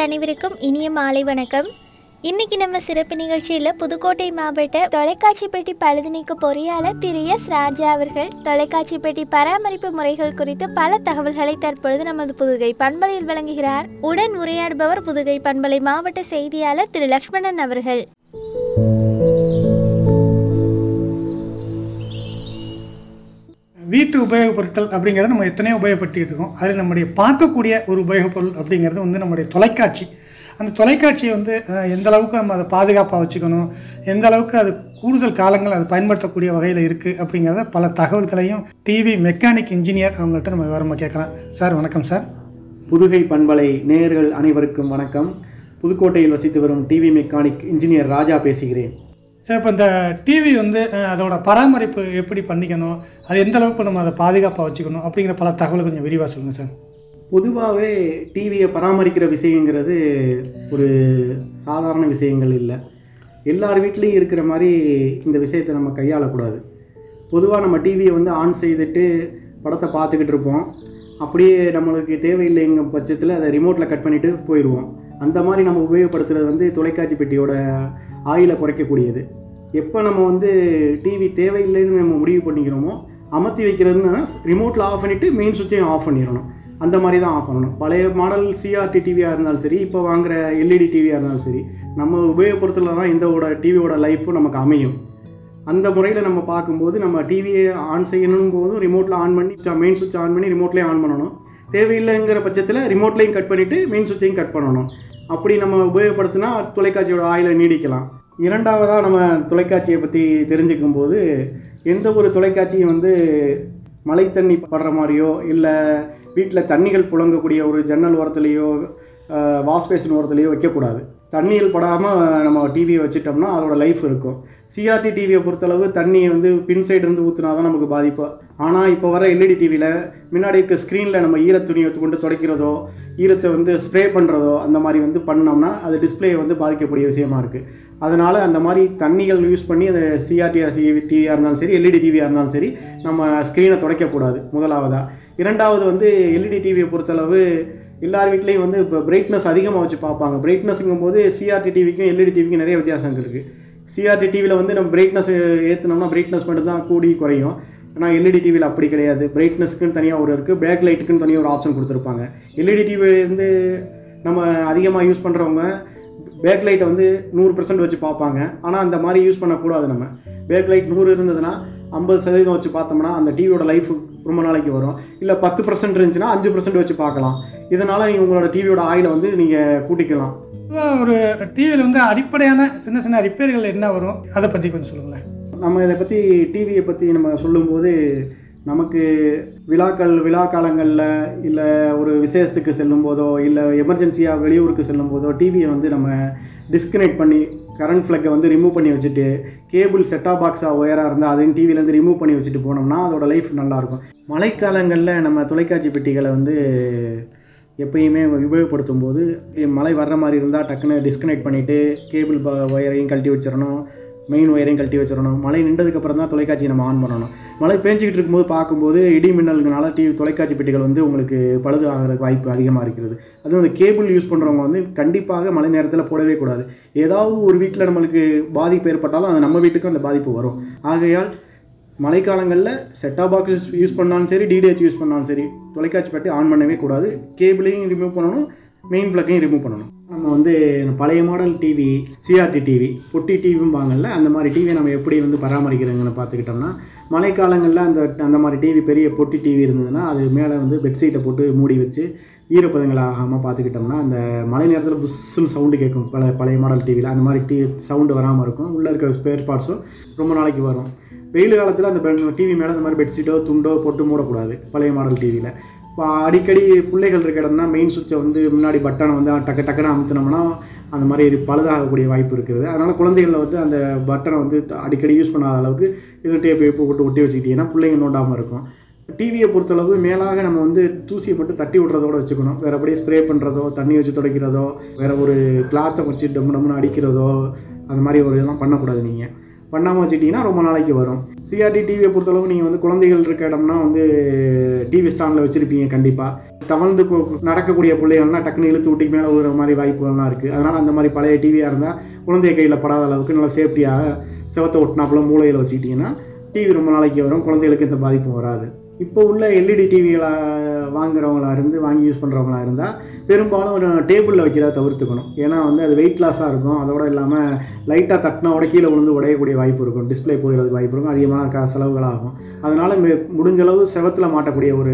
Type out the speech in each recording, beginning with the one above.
நேயர்கள் அனைவருக்கும் இனிய மாலை வணக்கம் இன்னைக்கு நம்ம சிறப்பு நிகழ்ச்சியில் புதுக்கோட்டை மாவட்ட தொலைக்காட்சி பெட்டி பழுது நீக்க பொறியாளர் திரு எஸ் ராஜா அவர்கள் தொலைக்காட்சி பெட்டி பராமரிப்பு முறைகள் குறித்து பல தகவல்களை தற்பொழுது நமது புதுகை பண்பலையில் வழங்குகிறார் உடன் உரையாடுபவர் புதுகை பண்பலை மாவட்ட செய்தியாளர் திரு லக்ஷ்மணன் அவர்கள் வீட்டு உபயோகப் பொருட்கள் அப்படிங்கிறத நம்ம எத்தனையோ உபயோகப்படுத்திட்டு இருக்கோம் அதில் நம்முடைய பார்க்கக்கூடிய ஒரு உபயோகப் பொருள் அப்படிங்கிறது வந்து நம்முடைய தொலைக்காட்சி அந்த தொலைக்காட்சியை வந்து அஹ், எந்த அளவுக்கு நம்ம அதை பாதுகாப்பாக வச்சுக்கணும் எந்த அளவுக்கு அது கூடுதல் காலங்கள் அது பயன்படுத்தக்கூடிய வகையில் இருக்குது அப்படிங்கிறத பல தகவல்களையும் டிவி மெக்கானிக் இன்ஜினியர் அவங்கள்ட்ட நம்ம விவரமாக கேட்கலாம் சார் வணக்கம் சார் புதுகை பண்பலை நேயர்கள் அனைவருக்கும் வணக்கம் புதுக்கோட்டையில் வசித்து வரும் டிவி மெக்கானிக் இன்ஜினியர் ராஜா பேசுகிறேன் சார் இப்போ இந்த டிவி வந்து அஹ், அதோட பராமரிப்பு எப்படி பண்ணிக்கணும் அது எந்த அளவுக்கு நம்ம அதை பாதுகாப்பாக வச்சுக்கணும் அப்படிங்கிற பல தகவல் கொஞ்சம் விரிவாக சொல்லுங்கள் சார் பொதுவாகவே டிவியை பராமரிக்கிற விஷயங்கிறது ஒரு சாதாரண விஷயங்கள் இல்லை எல்லார் வீட்லேயும் இருக்கிற மாதிரி இந்த விஷயத்தை நம்ம கையாளக்கூடாது பொதுவாக நம்ம டிவியை வந்து ஆன் செய்துட்டு படத்தை பார்த்துக்கிட்டு இருப்போம் அப்படியே நம்மளுக்கு தேவையில்லைங்க பட்சத்தில் அதை ரிமோட்டில் கட் பண்ணிவிட்டு போயிடுவோம் அந்த மாதிரி நம்ம உபயோகப்படுத்துறது வந்து தொலைக்காட்சி பெட்டியோட ஆயிலை குறைக்கக்கூடியது எப்போ நம்ம வந்து டிவி தேவையில்லைன்னு நம்ம முடிவு பண்ணிக்கிறோமோ அமர்த்தி வைக்கிறதுன்னா ரிமோட்டில் ஆஃப் பண்ணிவிட்டு மெயின் சுவிட்சையும் ஆஃப் பண்ணிடணும் அந்த மாதிரி தான் ஆஃப் பண்ணணும் பழைய மாடல் சிஆர்டி டிவியாக இருந்தாலும் சரி இப்போ வாங்குற எல்இடி டிவியாக இருந்தாலும் சரி நம்ம உபயோகப்படுத்தல தான் இந்த டிவியோட லைஃப்பும் நமக்கு அமையும் அந்த முறையில் நம்ம பார்க்கும்போது நம்ம டிவியை ஆன் செய்யணும் போதும் ரிமோட்டில் ஆன் பண்ணி மெயின் சுவிட்ச் ஆன் பண்ணி ரிமோட்லேயே ஆன் பண்ணணும் தேவையில்லைங்கிற பட்சத்தில் ரிமோட்லேயும் கட் பண்ணிவிட்டு மெயின் சுவிட்சையும் கட் பண்ணணும் அப்படி நம்ம உபயோகப்படுத்தினா தொலைக்காட்சியோட ஆயிலை நீடிக்கலாம் இரண்டாவதாக நம்ம தொலைக்காட்சியை பற்றி தெரிஞ்சுக்கும் போது எந்த ஒரு தொலைக்காட்சியும் வந்து மழை தண்ணி படுற மாதிரியோ இல்லை வீட்டில் தண்ணிகள் புழங்கக்கூடிய ஒரு ஜன்னல் ஓரத்துலேயோ வாஷ் பேசின் ஓரத்துலேயோ வைக்கக்கூடாது தண்ணியில் படாமல் நம்ம டிவியை வச்சுட்டோம்னா அதோட லைஃப் இருக்கும் சிஆர்டி டிவியை பொறுத்தளவு தண்ணி வந்து பின் சைடு இருந்து ஊற்றினா தான் நமக்கு பாதிப்பு ஆனால் இப்போ வர எல்இடி டிவியில் முன்னாடி இருக்க ஸ்க்ரீனில் நம்ம ஈரத் துணியை கொண்டு துடைக்கிறதோ ஈரத்தை வந்து ஸ்ப்ரே பண்ணுறதோ அந்த மாதிரி வந்து பண்ணோம்னா அது டிஸ்பிளே வந்து பாதிக்கக்கூடிய விஷயமா இருக்குது அதனால அந்த மாதிரி தண்ணிகள் யூஸ் பண்ணி அந்த சிஆர்டி டிவியாக இருந்தாலும் சரி எல்இடி டிவியாக இருந்தாலும் சரி நம்ம ஸ்க்ரீனை துடைக்கக்கூடாது முதலாவதாக இரண்டாவது வந்து எல்இடி டிவியை பொறுத்தளவு எல்லார் வீட்லேயும் வந்து இப்போ பிரைட்னஸ் அதிகமாக வச்சு பார்ப்பாங்க பிரைட்னஸ்ங்கும் போது சிஆர்டி டிவிக்கும் எல்இடி டிவிக்கும் நிறைய வித்தியாசங்கள் இருக்குது சிஆர்டி டிவியில் வந்து நம்ம பிரைட்னஸ் ஏற்றினோம்னா பிரைட்னஸ் மட்டும் தான் கூடி குறையும் ஆனால் எல்இடி டிவியில் அப்படி கிடையாது பிரைட்னஸ்க்குன்னு தனியாக ஒரு இருக்குது பேக் லைட்டுக்குன்னு தனியாக ஒரு ஆப்ஷன் கொடுத்துருப்பாங்க எல்இடி டிவி வந்து நம்ம அதிகமாக யூஸ் பண்ணுறவங்க பேக் லைட்டை வந்து நூறு பர்சன்ட் வச்சு பார்ப்பாங்க ஆனால் அந்த மாதிரி யூஸ் பண்ணக்கூடாது நம்ம பேக் லைட் நூறு இருந்ததுன்னா ஐம்பது சதவீதம் வச்சு பார்த்தோம்னா அந்த டிவியோட லைஃப் ரொம்ப நாளைக்கு வரும் இல்லை பத்து பர்சன்ட் இருந்துச்சுன்னா அஞ்சு பர்சன்ட் வச்சு பார்க்கலாம் இதனால் நீங்கள் உங்களோட டிவியோட ஆயிலை வந்து நீங்கள் கூட்டிக்கலாம் பொதுவாக ஒரு டிவியில் வந்து அடிப்படையான சின்ன சின்ன ரிப்பேர்கள் என்ன வரும் அதை பற்றி கொஞ்சம் சொல்லுங்களேன் நம்ம இதை பற்றி டிவியை பற்றி நம்ம சொல்லும்போது நமக்கு விழாக்கள் விழா காலங்களில் இல்லை ஒரு விசேஷத்துக்கு செல்லும் போதோ இல்லை எமர்ஜென்சியாக வெளியூருக்கு செல்லும் போதோ டிவியை வந்து நம்ம டிஸ்கனெக்ட் பண்ணி கரண்ட் ஃப்ளக்கை வந்து ரிமூவ் பண்ணி வச்சுட்டு கேபிள் செட்டாப் பாக்ஸாக ஒயராக இருந்தால் அதையும் டிவிலேருந்து ரிமூவ் பண்ணி வச்சுட்டு போனோம்னா அதோட லைஃப் நல்லாயிருக்கும் மழைக்காலங்களில் நம்ம தொலைக்காட்சி பெட்டிகளை வந்து எப்பயுமே உபயோகப்படுத்தும் போது மழை வர்ற மாதிரி இருந்தால் டக்குன்னு டிஸ்கனெக்ட் பண்ணிவிட்டு கேபிள் ஒயரையும் கழட்டி வச்சிடணும் மெயின் ஒயரையும் கழட்டி வச்சிடணும் மழை நின்றதுக்கப்புறம் தான் தொலைக்காட்சியை நம்ம ஆன் பண்ணணும் மழை பேஞ்சிக்கிட்டு இருக்கும்போது பார்க்கும்போது இடி மின்னலுங்கனால டிவி தொலைக்காட்சி பெட்டிகள் வந்து உங்களுக்கு பழுது ஆகிறதுக்கு வாய்ப்பு அதிகமாக இருக்கிறது அதுவும் அந்த கேபிள் யூஸ் பண்ணுறவங்க வந்து கண்டிப்பாக மழை நேரத்தில் போடவே கூடாது ஏதாவது ஒரு வீட்டில் நம்மளுக்கு பாதிப்பு ஏற்பட்டாலும் அது நம்ம வீட்டுக்கும் அந்த பாதிப்பு வரும் ஆகையால் மழைக்காலங்களில் செட்டாப் பாக்ஸ் யூஸ் பண்ணாலும் சரி டிடிஹெச் யூஸ் பண்ணாலும் சரி தொலைக்காட்சி பெட்டி ஆன் பண்ணவே கூடாது கேபிளையும் ரிமூவ் பண்ணணும் மெயின் ப்ளக்கையும் ரிமூவ் பண்ணணும் நம்ம வந்து இந்த பழைய மாடல் டிவி சிஆர்டி டிவி பொட்டி டிவியும் வாங்கல அந்த மாதிரி டிவியை நம்ம எப்படி வந்து பராமரிக்கிறோங்கன்னு பார்த்துக்கிட்டோம்னா மழைக்காலங்களில் அந்த அந்த மாதிரி டிவி பெரிய பொட்டி டிவி இருந்ததுன்னா அது மேலே வந்து பெட்ஷீட்டை போட்டு மூடி வச்சு ஈரப்பதங்கள் ஆகாமல் பார்த்துக்கிட்டோம்னா அந்த மழை நேரத்தில் புஷ்ஷுன்னு சவுண்டு கேட்கும் பல பழைய மாடல் டிவியில் அந்த மாதிரி டி சவுண்டு வராமல் இருக்கும் உள்ளே இருக்க ஸ்பேர் பார்ட்ஸும் ரொம்ப நாளைக்கு வரும் வெயில் காலத்தில் அந்த டிவி மேலே அந்த மாதிரி பெட்ஷீட்டோ துண்டோ போட்டு மூடக்கூடாது பழைய மாடல் டிவியில் இப்போ அடிக்கடி பிள்ளைகள் இருக்க இடம்னா மெயின் சுவிட்சை வந்து முன்னாடி பட்டனை வந்து டக்கு டக்குன்னு அமுத்தினோம்னா அந்த மாதிரி பழுதாகக்கூடிய வாய்ப்பு இருக்குது அதனால் குழந்தைகளில் வந்து அந்த பட்டனை வந்து அடிக்கடி யூஸ் பண்ணாத அளவுக்கு இது டேப் போட்டு ஒட்டி வச்சுக்கிட்டிங்கன்னா பிள்ளைங்க நோண்டாமல் இருக்கும் டிவியை பொறுத்தளவு மேலாக நம்ம வந்து தூசியை மட்டும் தட்டி விடுறதோட வச்சுக்கணும் வேற அப்படியே ஸ்ப்ரே பண்ணுறதோ தண்ணி வச்சு துடைக்கிறதோ வேற ஒரு கிளாத்தை வச்சு டம்மு டம்முன்னு அடிக்கிறதோ அந்த மாதிரி ஒரு இதெல்லாம் பண்ணக்கூடாது நீங்கள் பண்ணாமல் வச்சுக்கிட்டிங்கன்னா ரொம்ப நாளைக்கு வரும் சிஆர்டி டிவியை பொறுத்தளவு நீங்கள் வந்து குழந்தைகள் இருக்க இடம்னா வந்து டிவி ஸ்டாண்டில் வச்சுருப்பீங்க கண்டிப்பாக தவழ்ந்து கு- நடக்கக்கூடிய பிள்ளைகள்னா டக்குன்னு இழுத்து விட்டுக்கு மேலே விழுற மாதிரி வாய்ப்புகள்லாம் இருக்குது அதனால் அந்த மாதிரி பழைய டிவியாக இருந்தால் குழந்தைய கையில் படாத அளவுக்கு நல்லா சேஃப்டியாக செவத்தை ஒட்டினாப்புல மூலையில் வச்சுக்கிட்டிங்கன்னா டிவி ரொம்ப நாளைக்கு வரும் குழந்தைகளுக்கு எந்த பாதிப்பும் வராது இப்போ உள்ள எல்இடி டிவிகளை வாங்குறவங்களா இருந்து வாங்கி யூஸ் பண்ணுறவங்களா இருந்தால் பெரும்பாலும் ஒரு டேபிளில் வைக்கிறத தவிர்த்துக்கணும் ஏன்னா வந்து அது வெயிட் லாஸாக இருக்கும் அதோட இல்லாமல் லைட்டாக தட்டினோட கீழே விழுந்து உடையக்கூடிய வாய்ப்பு இருக்கும் டிஸ்ப்ளே போயிடுறதுக்கு வாய்ப்பு இருக்கும் அதிகமான க செலவுகள் ஆகும் அதனால் முடிஞ்ச அளவு செவத்தில் மாட்டக்கூடிய ஒரு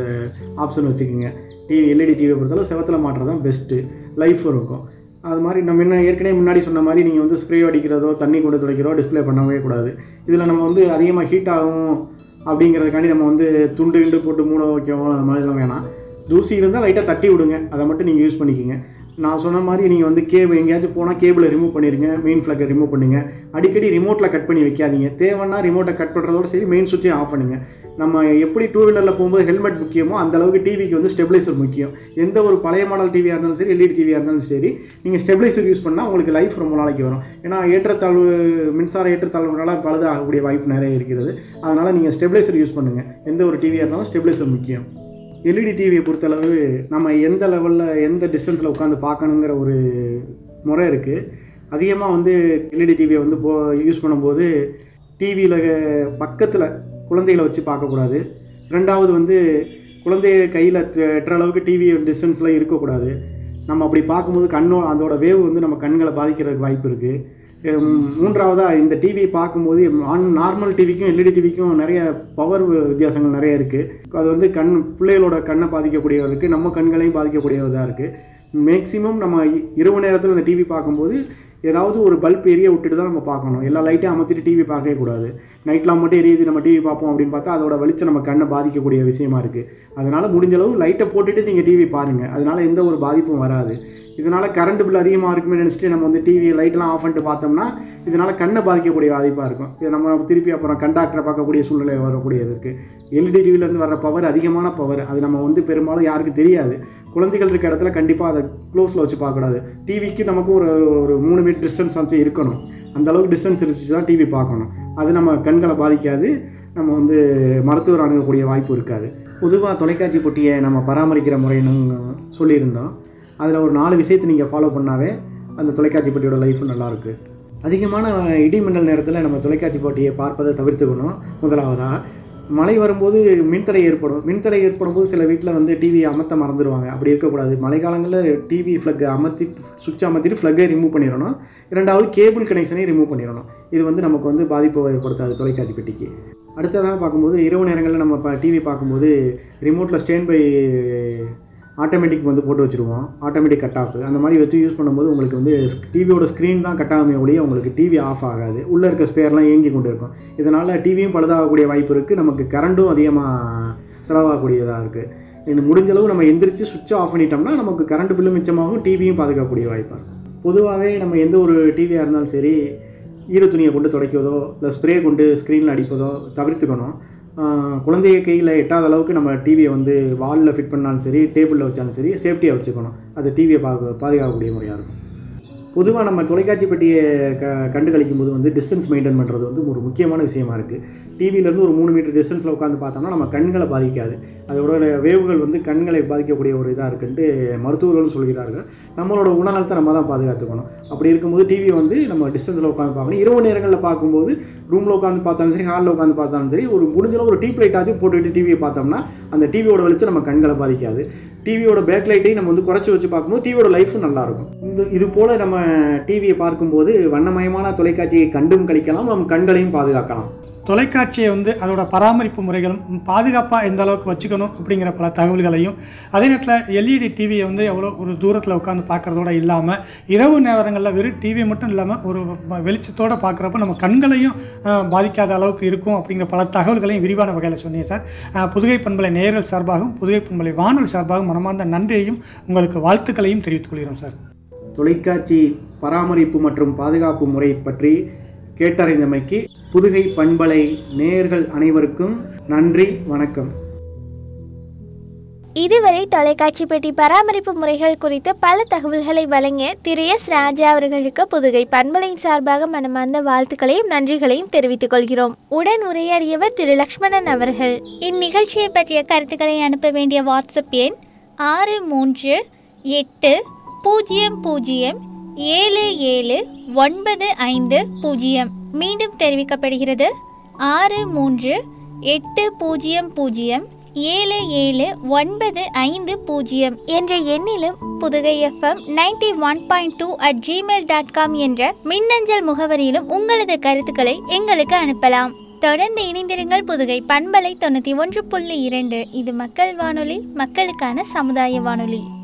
ஆப்ஷன் வச்சுக்கோங்க டிவி எல்இடி டிவியை பொறுத்தளவு செவத்தில் மாட்டுறது தான் பெஸ்ட்டு லைஃப் இருக்கும் அது மாதிரி நம்ம என்ன ஏற்கனவே முன்னாடி சொன்ன மாதிரி நீங்கள் வந்து ஸ்ப்ரே அடிக்கிறதோ தண்ணி கொண்டு துடைக்கிறோ டிஸ்ப்ளே பண்ணவே கூடாது இதில் நம்ம வந்து அதிகமாக ஹீட் ஆகும் அப்படிங்கிறதுக்காண்டி நம்ம வந்து துண்டு கிண்டு போட்டு மூட வைக்கவும் அது மாதிரிலாம் வேணாம் தூசி இருந்தால் லைட்டாக தட்டி விடுங்க அதை மட்டும் நீங்கள் யூஸ் பண்ணிக்கோங்க நான் சொன்ன மாதிரி நீங்கள் வந்து கேபிள் எங்கேயாச்சும் போனால் கேபிளை ரிமூவ் பண்ணிடுங்க மெயின் ஃப்ளக்கை ரிமூவ் பண்ணுங்க அடிக்கடி ரிமோட்டில் கட் பண்ணி வைக்காதீங்க தேவைன்னா ரிமோட்டை கட் பண்ணுறதோட சரி மெயின் சுவிட்சையும் ஆஃப் பண்ணுங்க நம்ம எப்படி டூ வீலரில் போகும்போது ஹெல்மெட் முக்கியமோ அந்த அளவுக்கு டிவிக்கு வந்து ஸ்டெபிளைசர் முக்கியம் எந்த ஒரு பழைய மாடல் டிவியாக இருந்தாலும் சரி எல்இடி டிவியாக இருந்தாலும் சரி நீங்கள் ஸ்டெபிளைசர் யூஸ் பண்ணால் உங்களுக்கு லைஃப் ரொம்ப நாளைக்கு வரும் ஏன்னா ஏற்றத்தாழ்வு மின்சார ஏற்றத்தாழ்வுனால பழுது ஆகக்கூடிய வாய்ப்பு நிறைய இருக்கிறது அதனால் நீங்கள் ஸ்டெபிளைசர் யூஸ் பண்ணுங்கள் எந்த ஒரு டிவியாக இருந்தாலும் ஸ்டெபிளைசர் முக்கியம் எல்இடி டிவியை பொறுத்தளவு நம்ம எந்த லெவலில் எந்த டிஸ்டன்ஸில் உட்காந்து பார்க்கணுங்கிற ஒரு முறை இருக்குது அதிகமாக வந்து எல்இடி டிவியை வந்து போ யூஸ் பண்ணும்போது டிவியில் பக்கத்தில் குழந்தைகளை வச்சு பார்க்கக்கூடாது ரெண்டாவது வந்து குழந்தைய கையில் எட்டுற அளவுக்கு டிவி டிஸ்டன்ஸில் இருக்கக்கூடாது நம்ம அப்படி பார்க்கும்போது கண்ணோ அதோட வேவ் வந்து நம்ம கண்களை பாதிக்கிறதுக்கு வாய்ப்பு இருக்குது மூன்றாவதாக இந்த டிவி பார்க்கும்போது நார்மல் டிவிக்கும் எல்இடி டிவிக்கும் நிறைய பவர் வித்தியாசங்கள் நிறைய இருக்குது அது வந்து கண் பிள்ளைகளோட கண்ணை பாதிக்கக்கூடியதாக இருக்குது நம்ம கண்களையும் பாதிக்கக்கூடியதாக இருக்குது மேக்ஸிமம் நம்ம இ- இரவு நேரத்தில் இந்த டிவி பார்க்கும்போது ஏதாவது ஒரு பல்ப் எரிய விட்டுட்டு தான் நம்ம பார்க்கணும் எல்லா லைட்டையும் அமர்த்திட்டு டிவி பார்க்கவே கூடாது நைட்லாம் மட்டும் எரியுது நம்ம டிவி பார்ப்போம் அப்படின்னு பார்த்தா அதோட வெளிச்சம் நம்ம கண்ணை பாதிக்கக்கூடிய விஷயமா இருக்குது அதனால முடிஞ்ச அளவு லைட்டை போட்டுட்டு நீங்கள் டிவி பாருங்கள் அதனால எந்த ஒரு பாதிப்பும் வராது இதனால கரண்ட் பில் அதிகமாக இருக்குமே நினச்சிட்டு நம்ம வந்து டிவி லைட்லாம் ஆஃப் பண்ணிட்டு பார்த்தோம்னா இதனால கண்ணை பாதிக்கக்கூடிய பாதிப்பாக இருக்கும் இது நம்ம திருப்பி அப்புறம் கண்டாக்டரை பார்க்கக்கூடிய சூழ்நிலை வரக்கூடியது இருக்குது எல்இடி டிவிலேருந்து வர்ற பவர் அதிகமான பவர் அது நம்ம வந்து பெரும்பாலும் யாருக்கும் தெரியாது குழந்தைகள் இருக்க இடத்துல கண்டிப்பாக அதை க்ளோஸில் வச்சு பார்க்கக்கூடாது டிவிக்கு நமக்கு ஒரு ஒரு மூணு மீட்டர் டிஸ்டன்ஸ் வச்சு இருக்கணும் அந்த அளவுக்கு டிஸ்டன்ஸ் இருந்துச்சு தான் டிவி பார்க்கணும் அது நம்ம கண்களை பாதிக்காது நம்ம வந்து மருத்துவர் அணுகக்கூடிய வாய்ப்பு இருக்காது பொதுவாக தொலைக்காட்சி பொட்டியை நம்ம பராமரிக்கிற முறைன்னு சொல்லியிருந்தோம் அதில் ஒரு நாலு விஷயத்தை நீங்கள் ஃபாலோ பண்ணாவே அந்த தொலைக்காட்சி பெட்டியோட லைஃப் நல்லாயிருக்கு அதிகமான இடி மின்னல் நேரத்தில் நம்ம தொலைக்காட்சி போட்டியை பார்ப்பதை தவிர்த்துக்கணும் முதலாவதாக மழை வரும்போது மின்தடை ஏற்படும் மின்தடை ஏற்படும் போது சில வீட்டில் வந்து டிவி அமர்த்த மறந்துடுவாங்க அப்படி இருக்கக்கூடாது மழைக்காலங்களில் டிவி ஃப்ளக் அமர்த்தி சுவிட்ச் அமர்த்திட்டு ஃப்ளக்கை ரிமூவ் பண்ணிடணும் இரண்டாவது கேபிள் கனெக்ஷனையும் ரிமூவ் பண்ணிடணும் இது வந்து நமக்கு வந்து பாதிப்பு ஏற்படுத்தாது தொலைக்காட்சி பெட்டிக்கு அடுத்ததாக பார்க்கும்போது இரவு நேரங்களில் நம்ம இப்போ டிவி பார்க்கும்போது ரிமோட்டில் ஸ்டேண்ட் பை ஆட்டோமேட்டிக் வந்து போட்டு வச்சுருவோம் ஆட்டோமேட்டிக் கட் ஆஃப் அந்த மாதிரி வச்சு யூஸ் பண்ணும்போது உங்களுக்கு வந்து டிவியோட ஸ்க்ரீன் தான் கட் ஆகுமே ஒழிய உங்களுக்கு டிவி ஆஃப் ஆகாது உள்ளே இருக்க ஸ்பேர்லாம் இயங்கி கொண்டு இருக்கும் இதனால் டிவியும் பழுதாகக்கூடிய வாய்ப்பு இருக்குது நமக்கு கரண்ட்டும் அதிகமாக செலவாகக்கூடியதாக இருக்குது இது முடிஞ்ச அளவு நம்ம எந்திரிச்சு சுவிட்ச் ஆஃப் பண்ணிட்டோம்னா நமக்கு கரண்ட் பில்லும் மிச்சமாகும் டிவியும் பாதுகாக்கக்கூடிய வாய்ப்பாக இருக்கும் பொதுவாகவே நம்ம எந்த ஒரு டிவியாக இருந்தாலும் சரி ஈர துணியை கொண்டு துடைக்கிறதோ இல்லை ஸ்ப்ரே கொண்டு ஸ்க்ரீனில் அடிப்பதோ தவிர்த்துக்கணும் ஆஹ் குழந்தைய கையில் எட்டாத அளவுக்கு நம்ம டிவியை வந்து வாலில் ஃபிட் பண்ணாலும் சரி டேபிளில் வச்சாலும் சரி சேஃப்டியாக வச்சுக்கணும் அது டிவியை பா பாதுகாக்கக்கூடிய முறையாக இருக்கும் பொதுவாக நம்ம தொலைக்காட்சி பெட்டியை க கண்டு கழிக்கும் போது வந்து டிஸ்டன்ஸ் மெயின்டைன் பண்ணுறது வந்து ஒரு முக்கியமான விஷயமா இருக்குது டிவியிலேருந்து ஒரு மூணு மீட்டர் டிஸ்டன்ஸில் உட்காந்து பார்த்தோம்னா நம்ம கண்களை பாதிக்காது அதோட வேவுகள் வந்து கண்களை பாதிக்கக்கூடிய ஒரு இதாக இருக்குன்ட்டு மருத்துவர்களும் சொல்கிறார்கள் நம்மளோட உணநலத்தை நம்ம தான் பாதுகாத்துக்கணும் அப்படி இருக்கும்போது டிவி வந்து நம்ம டிஸ்டன்ஸில் உட்காந்து பார்க்கணும் இரவு நேரங்களில் பார்க்கும்போது ரூமில் உட்காந்து பார்த்தாலும் சரி ஹாலில் உட்காந்து பார்த்தாலும் சரி ஒரு முடிஞ்சளவு ஒரு டீப் லைட்டாச்சும் போட்டுக்கிட்டு டிவியை பார்த்தோம்னா அந்த டிவியோட வெளிச்சம் நம்ம கண்களை பாதிக்காது டிவியோட பேக் லைட்டையும் நம்ம வந்து குறைச்சி வச்சு பார்க்கும்போது டிவியோட லைஃபும் நல்லா இருக்கும் இந்த இது போல நம்ம டிவியை பார்க்கும்போது வண்ணமயமான தொலைக்காட்சியை கண்டும் கழிக்கலாம் நம் கண்களையும் பாதுகாக்கலாம் தொலைக்காட்சியை வந்து அதோட பராமரிப்பு முறைகளும் பாதுகாப்பாக எந்த அளவுக்கு வச்சுக்கணும் அப்படிங்கிற பல தகவல்களையும் அதே நேரத்தில் எல்இடி டிவியை வந்து எவ்வளோ ஒரு தூரத்தில் உட்காந்து பார்க்குறதோட இல்லாமல் இரவு நேரங்களில் வெறும் டிவி மட்டும் இல்லாமல் ஒரு ம- வெளிச்சத்தோட பார்க்குறப்ப நம்ம கண்களையும் அஹ், பாதிக்காத அளவுக்கு இருக்கும் அப்படிங்கிற பல தகவல்களையும் விரிவான வகையில் சொன்னீங்க சார் அஹ், புதுகை பண்பலை நேயர்கள் சார்பாகவும் புதுகை பண்பலை வானொலி சார்பாகவும் மனமார்ந்த நன்றியையும் உங்களுக்கு வாழ்த்துக்களையும் தெரிவித்துக் கொள்கிறோம் சார் தொலைக்காட்சி பராமரிப்பு மற்றும் பாதுகாப்பு முறை பற்றி கேட்டறிந்தமைக்கு புதுகை பண்பலை நேயர்கள் அனைவருக்கும் நன்றி வணக்கம் இதுவரை தொலைக்காட்சி பெட்டி பராமரிப்பு முறைகள் குறித்து பல தகவல்களை வழங்கிய திரு எஸ் ராஜா அவர்களுக்கு புதுகை பண்பலையின் சார்பாக மனமார்ந்த வாழ்த்துக்களையும் நன்றிகளையும் தெரிவித்துக் கொள்கிறோம் உடன் உரையாடியவர் திரு லக்ஷ்மணன் அவர்கள் இந்நிகழ்ச்சியை பற்றிய கருத்துக்களை அனுப்ப வேண்டிய வாட்ஸ்அப் எண் ஆறு மூன்று எட்டு பூஜ்ஜியம் பூஜ்ஜியம் ஏழு ஏழு ஒன்பது ஐந்து பூஜ்ஜியம் மீண்டும் தெரிவிக்கப்படுகிறது ஆறு மூன்று எட்டு பூஜ்ஜியம் பூஜ்ஜியம் ஏழு ஏழு ஒன்பது ஐந்து பூஜ்ஜியம் என்ற எண்ணிலும் Pudugai FM ninety one point two at Gmail dot com என்ற மின்னஞ்சல் முகவரியிலும் உங்களது கருத்துக்களை எங்களுக்கு அனுப்பலாம் தொடர்ந்து இணைந்திருங்கள் புதுகை பண்பலை தொண்ணூற்றி ஒன்று புள்ளி இரண்டு இது மக்கள் வானொலி மக்களுக்கான சமுதாய வானொலி